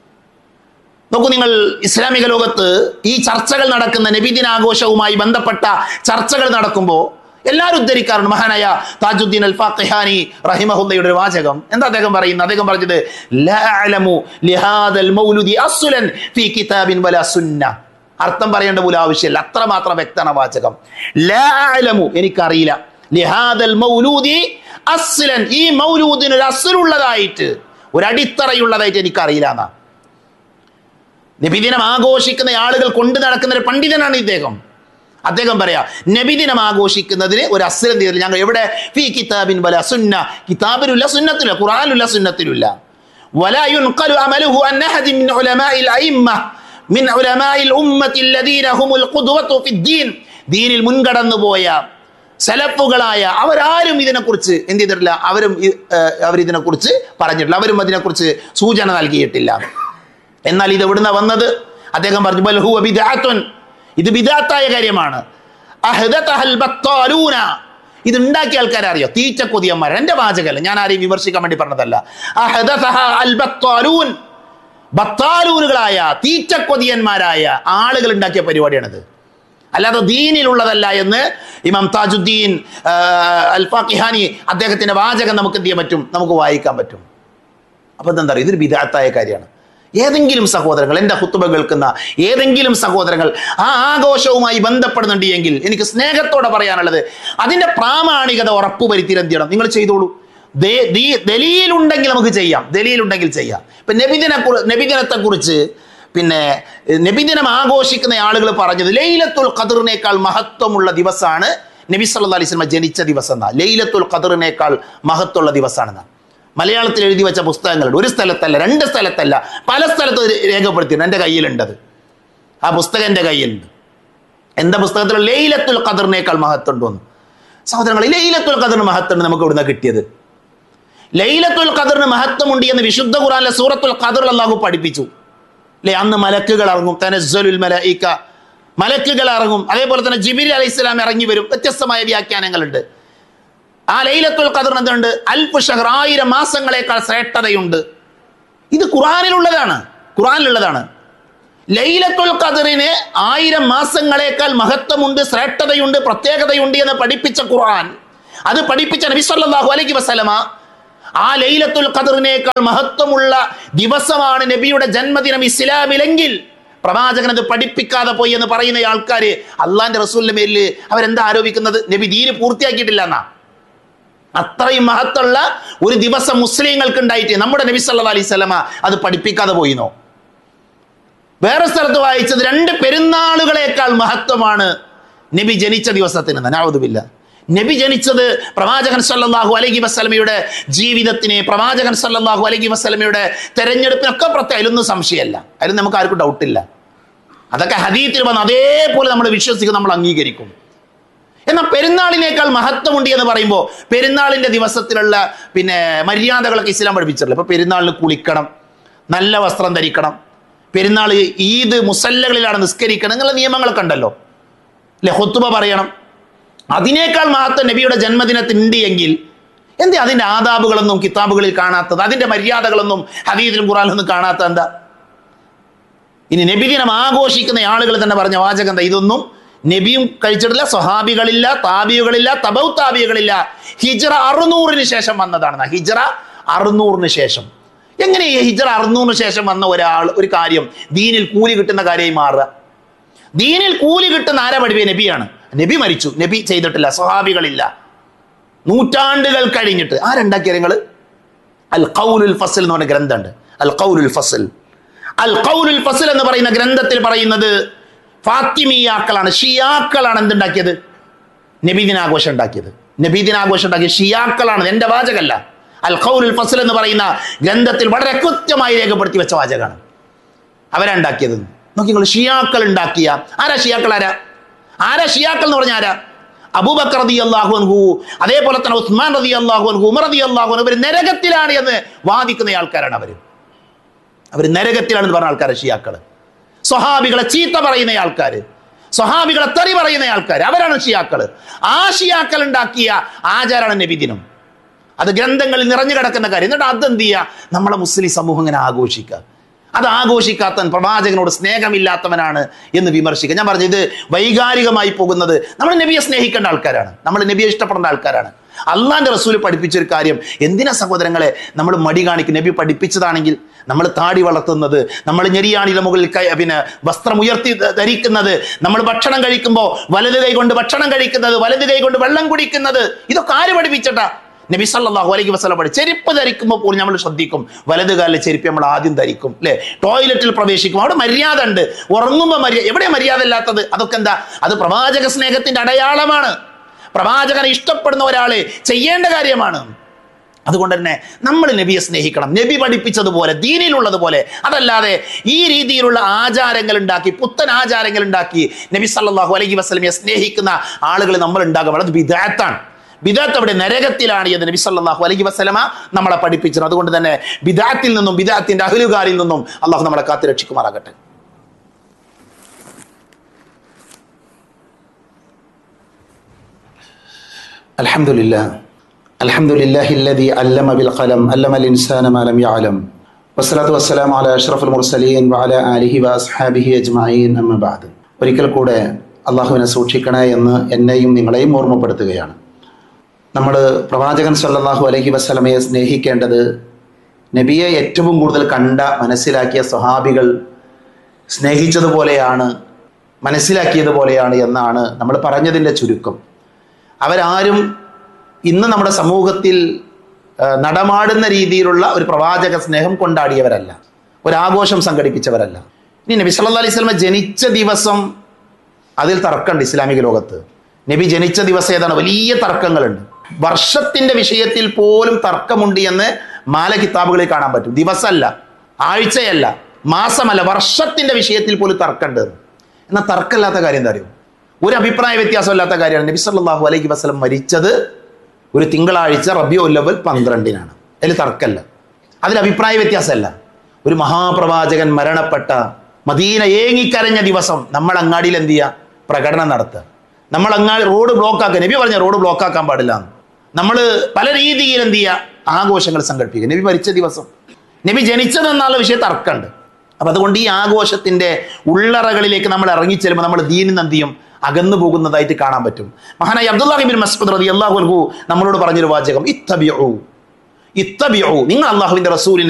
നോക്കൂ നിങ്ങൾ ഇസ്ലാമിക ലോകത്ത് ഈ ചർച്ചകൾ നടക്കുന്ന നബിദിനാഘോഷവുമായി ബന്ധപ്പെട്ട ചർച്ചകൾ നടക്കുമ്പോൾ എല്ലാവരും ഉദ്ധരിക്കാറുണ്ട് മഹാനായ താജുദ്ദീൻ അൽ ഫാഖിഹാനി റഹിമഹുല്ലയുടെ ഒരു വാചകം എന്താ അദ്ദേഹം പറയുന്നത് അദ്ദേഹം പറഞ്ഞത് "ലാ അഅലമു ലിഹാദൽ മൗലുദി അസ്ലൻ ഫീ കിതാബിൻ വലാ സുന്ന അർത്ഥം പറയേണ്ട പോലും ആവശ്യമില്ല അത്രമാത്രം വ്യക്തമാണ് വാചകം ലാ അഅലമു എനിക്കറിയില്ല ലിഹാദൽ മൗലൂദി അസ്ലൻ ഈ മൗലൂദിന് ഒരു അസ്ലുള്ളതായിട്ട് ഒരു അടിത്തറയുള്ളതായിട്ട് എനിക്കറിയില്ല എന്നാ നബിദിനം ആഘോഷിക്കുന്ന ആളുകൾ കൊണ്ടു നടക്കുന്ന ഒരു പണ്ഡിതനാണ് ഇദ്ദേഹം അദ്ദേഹം പറയാ നബിദിനം ആഘോഷിക്കുന്നതിന് ഒരു അസ്രം തീരില്ല ഞങ്ങൾ എവിടെ ഫി കിതാബിൻ വല സുന്ന കിതാബിലുള്ള സുന്നത്തില്ല ഖുറാനിലുള്ള സുന്നത്തിലുള്ള ولا ينقل عمله عن أحد من علماء الأئمة من علماء الأمة الذين هم القدوة في الدين ദീനിൽ മുൻകടന്നു പോയ സലഫുകളായ അവരാരും ഇതിനെക്കുറിച്ച് എന്ത് ചെയ്തിട്ടില്ല അവരും ഇ- ഏർ അവരിതിനെക്കുറിച്ച് പറഞ്ഞിട്ടില്ല അവരും അതിനെക്കുറിച്ച് സൂചന നൽകിയിട്ടില്ല എന്നാൽ ഇത് എവിടുന്ന വന്നത് അദ്ദേഹം പറഞ്ഞു "ബൽ ഹുവ ബിദ്അത്തുൻ." ഇത് ബിദാത്തായ കാര്യമാണ് അഹ്ദതഹൽ ബത്താലൂന. ഇത് ഉണ്ടാക്കിയ ആൾക്കാരെ അറിയോ തീറ്റ കൊതിയന്മാർ എന്റെ വാചകല്ല ഞാൻ ആരെയും വിമർശിക്കാൻ വേണ്ടി പറഞ്ഞതല്ല അഹ്ദതഹ അൽ ബത്താലൂൻ. ബത്താലൂനുകളായ തീറ്റ കൊതിയന്മാരായ ആളുകൾ ഉണ്ടാക്കിയ പരിപാടിയാണിത് അല്ലാതെ ദീനിലുള്ളതല്ല എന്ന് ഇമാം താജുദ്ദീൻ ആ, അൽ ഫാഖിഹാനി അദ്ദേഹത്തിന്റെ വാചകം നമുക്ക് എന്ത് ചെയ്യാൻ പറ്റും നമുക്ക് വായിക്കാൻ പറ്റും അപ്പൊ എന്താ പറയുക ഇതൊരു വിദാത്തായ കാര്യമാണ് ഏതെങ്കിലും സഹോദരങ്ങൾ എൻ്റെ ഹുത്തുബ കേൾക്കുന്ന ഏതെങ്കിലും സഹോദരങ്ങൾ ആ ആഘോഷവുമായി ബന്ധപ്പെടുന്നുണ്ട് എങ്കിൽ എനിക്ക് സ്നേഹത്തോടെ പറയാനുള്ളത് അതിന്റെ പ്രാമാണികത ഉറപ്പുവരുത്തിയിട്ട് എന്ത് ചെയ്യണം നിങ്ങൾ ചെയ്തോളൂ ദേ- ദീ- ദലീലുണ്ടെങ്കിൽ നമുക്ക് ചെയ്യാം ദലീലുണ്ടെങ്കിൽ ചെയ്യാം ഇപ്പൊ നബിദിനെ നബിദിനത്തെ കുറിച്ച് പിന്നെ ഏഹ്, നബിദിനം ആഘോഷിക്കുന്ന ആളുകൾ പറഞ്ഞത് ലൈലത്തുൽ ഖദറിനേക്കാൾ മഹത്വമുള്ള ദിവസമാണ് നബി സല്ലല്ലാഹു അലൈഹി വസല്ലം ജനിച്ച ദിവസം എന്നാ ലൈലത്തുൽ ഖദറിനേക്കാൾ മഹത്വമുള്ള ദിവസമാണെന്നാ മലയാളത്തിൽ എഴുതി വെച്ച പുസ്തകങ്ങളുണ്ട് ഒരു സ്ഥലത്തല്ല രണ്ട് സ്ഥലത്തല്ല പല സ്ഥലത്തും ഇത് രേഖപ്പെടുത്തിയിട്ടുണ്ട് എൻ്റെ കയ്യിലുണ്ടത് ആ പുസ്തകം എൻ്റെ കയ്യിലുണ്ട് എന്താ പുസ്തകത്തിൽ ലൈലത്തുൽ ഖദറിനേക്കാൾ മഹത്വം ഉണ്ടോന്ന് സഹോദരങ്ങൾ ലൈലത്തുൽ ഖദറിന് മഹത്വം നമുക്ക് ഇവിടുന്ന് കിട്ടിയത് ലൈലത്തുൽ ഖദറിന് മഹത്വമുണ്ട് എന്ന് വിശുദ്ധ ഖുറാനിലെ സൂറത്തുൽ ഖദർ അള്ളാഹു പഠിപ്പിച്ചു അല്ലെ അന്ന് മലക്കുകൾ ഇറങ്ങും തനസ്സലുൽ മലയിക്ക മലക്കുകൾ ഇറങ്ങും അതേപോലെ തന്നെ ജിബിരി അലൈഹി സ്വലാം ഇറങ്ങി വരും വ്യത്യസ്തമായ വ്യാഖ്യാനങ്ങളുണ്ട് ആ ലൈലത്തുൽ ഖദറിന് എന്തുണ്ട് അൽഫ് ഷഹർ ആയിരം മാസങ്ങളെക്കാൾ ശ്രേഷ്ഠതയുണ്ട് ഇത് ഖുറാനിലുള്ളതാണ് ഖുറാനിലുള്ളതാണ് ലൈലത്തുൽ ഖദറിന് ആയിരം മാസങ്ങളെക്കാൾ മഹത്വമുണ്ട് ശ്രേഷ്ഠതയുണ്ട് പ്രത്യേകതയുണ്ട് എന്ന് പഠിപ്പിച്ച ഖുർആൻ അത് പഠിപ്പിച്ച നബി സല്ലല്ലാഹു അലൈഹി വസല്ലമ ആ ലൈലത്തുൽ ഖദറിനേക്കാൾ മഹത്വമുള്ള ദിവസമാണ് നബിയുടെ ജന്മദിനം ഇസ്ലാമിലെങ്കിൽ പ്രവാചകൻ അത് പഠിപ്പിക്കാതെ പോയി എന്ന് പറയുന്ന ആൾക്കാർ അള്ളാന്റെ റസൂലിന്റെ മേലിൽ അവരെന്താ ആരോപിക്കുന്നത് നബി ദീന് പൂർത്തിയാക്കിയിട്ടില്ല എന്നാ അത്രയും മഹത്തുള്ള ഒരു ദിവസം മുസ്ലിങ്ങൾക്ക് ഉണ്ടായിട്ട് നമ്മുടെ നബി സല്ലല്ലാഹു അലൈഹി വസല്ലമ അത് പഠിപ്പിക്കാതെ പോയിന്നോ വേറെ സ്ഥലത്ത് വായിച്ചത് രണ്ട് പെരുന്നാളുകളേക്കാൾ മഹത്വമാണ് നബി ജനിച്ച ദിവസത്തിന് നനാവതുമില്ല നബി ജനിച്ചത് പ്രവാചകൻ സല്ലല്ലാഹു അലൈഹി വസല്ലമയുടെ ജീവിതത്തിന് പ്രവാചകൻ സല്ലല്ലാഹു അലൈഹി വസല്ലമയുടെ തെരഞ്ഞെടുപ്പിനൊക്കെ പ്രത്യേകം അതിലൊന്നും സംശയമല്ല അതിൽ നമുക്ക് ആർക്കും ഡൗട്ടില്ല അതൊക്കെ ഹദീത്തിൽ വന്ന് അതേപോലെ നമ്മൾ വിശ്വസിക്കും നമ്മൾ അംഗീകരിക്കും എന്നാൽ പെരുന്നാളിനേക്കാൾ മഹത്വമുണ്ട് എന്ന് പറയുമ്പോൾ പെരുന്നാളിന്റെ ദിവസത്തിലുള്ള പിന്നെ മര്യാദകളൊക്കെ ഇസ്ലാം പഠിപ്പിച്ചിട്ടില്ല ഇപ്പൊ പെരുന്നാളിന് കുളിക്കണം നല്ല വസ്ത്രം ധരിക്കണം പെരുന്നാൾ ഈദ് മുസല്ലകളിലാണ് നിസ്കരിക്കണം എന്നുള്ള നിയമങ്ങളൊക്കെ ഉണ്ടല്ലോ അല്ലെ ഹൊത്തുബ പറയണം അതിനേക്കാൾ മഹത്വം നബിയുടെ ജന്മദിനത്തിനുണ്ട് എങ്കിൽ എന്തേ അതിന്റെ ആദാബുകളൊന്നും കിതാബുകളിൽ കാണാത്തത് അതിന്റെ മര്യാദകളൊന്നും ഹദീദിലും ഖുറാനിലൊന്നും കാണാത്ത എന്താ ഇനി നബിദിനം ആഘോഷിക്കുന്ന ആളുകൾ തന്നെ പറഞ്ഞ വാചകം എന്താ ഇതൊന്നും നബിയും കഴിച്ചിട്ടില്ല സ്വഹാബികളില്ല താബിയുകളില്ല തബൗ താബിയുകളില്ല ഹിജ്റ അറുന്നൂറിന് ശേഷം വന്നതാണ് ഹിജ്റ അറുന്നൂറിന് ശേഷം എങ്ങനെ ഈ ഹിജ്റ അറുന്നൂറിന് ശേഷം വന്ന ഒരാൾ ഒരു കാര്യം ദീനിൽ കൂലി കിട്ടുന്ന കാര്യമായി മാറുക ദീനിൽ കൂലി കിട്ടുന്ന ആരാ പഠിപ്പിയ നബിയാണ് നബി മരിച്ചു നബി ചെയ്തിട്ടില്ല സ്വഹാബികളില്ല നൂറ്റാണ്ടുകൾ കഴിഞ്ഞിട്ട് ആരുണ്ടാക്കിയ നിങ്ങൾ അൽ ഖൗലുൽ ഫസൽ എന്ന് പറഞ്ഞ ഗ്രന്ഥമുണ്ട് അൽ ഖൗലുൽ ഫസൽ അൽ ഖൗലുൽ ഫസൽ എന്ന് പറയുന്ന ഗ്രന്ഥത്തിൽ പറയുന്നത് ഫാത്തിമിയാക്കളാണ് ഷിയാക്കളാണ് എന്തുണ്ടാക്കിയത് നബിദിനാഘോഷം ഉണ്ടാക്കിയത് നബിദിനാഘോഷം ഉണ്ടാക്കിയ ഷിയാക്കളാണ് എന്റെ വാചകല്ല അൽ ഖൗലുൽ ഫസൽ എന്ന് പറയുന്ന ഗ്രന്ഥത്തിൽ വളരെ കൃത്യമായി രേഖപ്പെടുത്തി വെച്ച വാചകമാണ് അവരാ ഉണ്ടാക്കിയത് നോക്കി നിങ്ങൾ ഷിയാക്കൾ ഉണ്ടാക്കിയ ആരാ ഷിയാക്കൾ ആരാ ആരാ ഷിയാക്കൾ എന്ന് പറഞ്ഞ ആരാ അബൂബക്കർ റതി അള്ളാഹു അൻഹു അതേപോലെ തന്നെ ഉസ്മാൻ റതി അള്ളാഹു അൻഹു ഉമർ റതി അള്ളാഹു അൻഹു ഇവർ നരകത്തിലാണ് എന്ന് വാദിക്കുന്ന ആൾക്കാരാണ് അവർ അവർ നരകത്തിലാണെന്ന് പറഞ്ഞ ആൾക്കാർ ഷിയാക്കൾ സ്വഹാബികളെ ചീത്ത പറയുന്ന ആൾക്കാർ സ്വഹാബികളെ തെറി പറയുന്ന ആൾക്കാർ അവരാണ് ഷിയാക്കൾ ആ ഷിയാക്കൾ ഉണ്ടാക്കിയ ആചാരാണ് നബിദിനം അത് ഗ്രന്ഥങ്ങളിൽ നിറഞ്ഞു കിടക്കുന്ന കാര്യം എന്നിട്ട് അതെന്ത് ചെയ്യുക നമ്മളെ മുസ്ലിം സമൂഹം ഇങ്ങനെ ആഘോഷിക്കുക അത് ആഘോഷിക്കാത്തവൻ പ്രവാചകനോട് സ്നേഹമില്ലാത്തവനാണ് എന്ന് വിമർശിക്കുക ഞാൻ പറഞ്ഞു ഇത് വൈകാരികമായി പോകുന്നത് നമ്മൾ നബിയെ സ്നേഹിക്കേണ്ട ആൾക്കാരാണ് നമ്മൾ നബിയെ ഇഷ്ടപ്പെടേണ്ട ആൾക്കാരാണ് അള്ളാന്റെ റസൂല് പഠിപ്പിച്ചൊരു കാര്യം എന്തിനാ സഹോദരങ്ങളെ നമ്മൾ മടി കാണിക്കും നബി പഠിപ്പിച്ചതാണെങ്കിൽ നമ്മൾ താടി വളർത്തുന്നത് നമ്മൾ ഞെരിയാണിയുടെ മുകളിൽ കൈ പിന്നെ വസ്ത്രം ഉയർത്തി ധ- ധരിക്കുന്നത് നമ്മൾ ഭക്ഷണം കഴിക്കുമ്പോൾ വലത് കൈ കൊണ്ട് ഭക്ഷണം കഴിക്കുന്നത് വലത് കൈ കൊണ്ട് വെള്ളം കുടിക്കുന്നത് ഇതൊക്കെ ആര് പഠിപ്പിച്ചിട്ടാ നബി സല്ലല്ലാഹു അലൈഹി വസല്ലം പഠി ചെരുപ്പ് ധരിക്കുമ്പോൾ പോലും നമ്മൾ ശ്രദ്ധിക്കും വലത് കാലിലെ ചെരുപ്പ് നമ്മൾ ആദ്യം ധരിക്കും അല്ലെ ടോയ്ലറ്റിൽ പ്രവേശിക്കും അവിടെ മര്യാദ ഉണ്ട് ഉറങ്ങുമ്പോൾ മര്യാദ എവിടെ മര്യാദ ഇല്ലാത്തത് അതൊക്കെ എന്താ അത് പ്രവാചക സ്നേഹത്തിന്റെ അടയാളമാണ് പ്രവാചകനെ ഇഷ്ടപ്പെടുന്ന ഒരാളെ ചെയ്യേണ്ട കാര്യമാണ് അതുകൊണ്ട് തന്നെ നമ്മൾ നബിയെ സ്നേഹിക്കണം നബി പഠിപ്പിച്ചതുപോലെ ദീനിലുള്ളതുപോലെ അതല്ലാതെ ഈ രീതിയിലുള്ള ആചാരങ്ങൾ ഉണ്ടാക്കി പുത്തൻ ആചാരങ്ങൾ ഉണ്ടാക്കി നബി സല്ലല്ലാഹു അലൈഹി വസല്ലമയെ സ്നേഹിക്കുന്ന ആളുകൾ നമ്മൾ ഉണ്ടാകുക വളരെ വിദാത്താണ് ബിദാത്ത് അവിടെ നരകത്തിലാണ് എന്ന് നബി സല്ലല്ലാഹു അലൈഹി വസല്ലമ നമ്മളെ പഠിപ്പിച്ചത് അതുകൊണ്ട് തന്നെ ബിദാത്തിൽ നിന്നും ബിദാത്തിന്റെ അഹലുകാരിൽ നിന്നും അള്ളാഹു നമ്മളെ കാത്തു രക്ഷിക്കുമാറാകട്ടെ الحمد لله الحمد لله الذي علم بالقلم علم الإنسان ما لم يعلم والصلاة والسلام على أشرف المرسلين وعلى آله وأصحابه أجمعين أما بعد ഒരിക്കൽ കൂടെ അള്ളാഹുവിനെ സൂക്ഷിക്കണേ എന്ന് എന്നെയും നിങ്ങളെയും ഓർമ്മപ്പെടുത്തുകയാണ് നമ്മൾ പ്രവാചകൻ സല്ലല്ലാഹു അലൈഹി വസ്ലമയെ സ്നേഹിക്കേണ്ടത് നബിയെ ഏറ്റവും കൂടുതൽ കണ്ട മനസ്സിലാക്കിയ സ്വഹാബികൾ സ്നേഹിച്ചതുപോലെയാണ് മനസ്സിലാക്കിയതുപോലെയാണ് എന്നാണ് നമ്മൾ പറഞ്ഞതിൻ്റെ ചുരുക്കം അവരാരും ഇന്ന് നമ്മുടെ സമൂഹത്തിൽ ആ, നടമാടുന്ന രീതിയിലുള്ള ഒരു പ്രവാചക സ്നേഹം കൊണ്ടാടിയവരല്ല ഒരാഘോഷം സംഘടിപ്പിച്ചവരല്ല ഇനി നബി സല്ലല്ലാഹു അലൈഹി വസല്ലമ ജനിച്ച ദിവസം അതിൽ തർക്കമുണ്ട് ഇസ്ലാമിക ലോകത്ത് നബി ജനിച്ച ദിവസം ഏതാണ് വലിയ തർക്കങ്ങളുണ്ട് വർഷത്തിന്റെ വിഷയത്തിൽ പോലും തർക്കമുണ്ട് എന്ന് മാല കിതാബുകളിൽ കാണാൻ പറ്റും ദിവസമല്ല ആഴ്ചയല്ല മാസമല്ല വർഷത്തിന്റെ വിഷയത്തിൽ പോലും തർക്കമുണ്ട് എന്നാൽ തർക്കമില്ലാത്ത കാര്യം എന്താ അറിയോ ഒരു അഭിപ്രായ വ്യത്യാസമില്ലാത്ത കാര്യമാണ് നബി സല്ലല്ലാഹു അലൈഹി വസല്ലം മരിച്ചത് ഒരു തിങ്കളാഴ്ച റബിയോ ലവൽ പന്ത്രണ്ടിനാണ് അതിൽ തർക്കമല്ല അതിൽ അഭിപ്രായ വ്യത്യാസമല്ല ഒരു മഹാപ്രവാചകൻ മരണപ്പെട്ട മദീന ഏങ്ങിക്കരഞ്ഞ ദിവസം നമ്മൾ അങ്ങാടിയിൽ എന്ത് ചെയ്യുക പ്രകടനം നടത്തുക നമ്മൾ അങ്ങാടി റോഡ് ബ്ലോക്ക് ആക്കുക നബി പറഞ്ഞ റോഡ് ബ്ലോക്ക് ആക്കാൻ പാടില്ല നമ്മൾ പല രീതിയിൽ എന്ത് ചെയ്യുക ആഘോഷങ്ങൾ സംഘടിപ്പിക്കുക നബി മരിച്ച ദിവസം നബി ജനിച്ചതെന്നുള്ള വിഷയം തർക്കമുണ്ട് അപ്പം അതുകൊണ്ട് ഈ ആഘോഷത്തിന്റെ ഉള്ളറകളിലേക്ക് നമ്മൾ ഇറങ്ങിച്ചെല്ലുമ്പോൾ നമ്മൾ ദീനിൽ നിന്ന് എന്ത് ചെയ്യും അകന്നു പോകുന്നതായിട്ട് കാണാൻ പറ്റും മഹാനായി അബ്ദുല്ലാഹിബിൻ മസ്ബദ് റതി അള്ളാഹു നമ്മളോട് പറഞ്ഞൊരു വാചകം ഇത്തബിഉ ഇത്തബിഉ നിങ്ങൾ അള്ളാഹുവിന്റെ റസൂലിനെ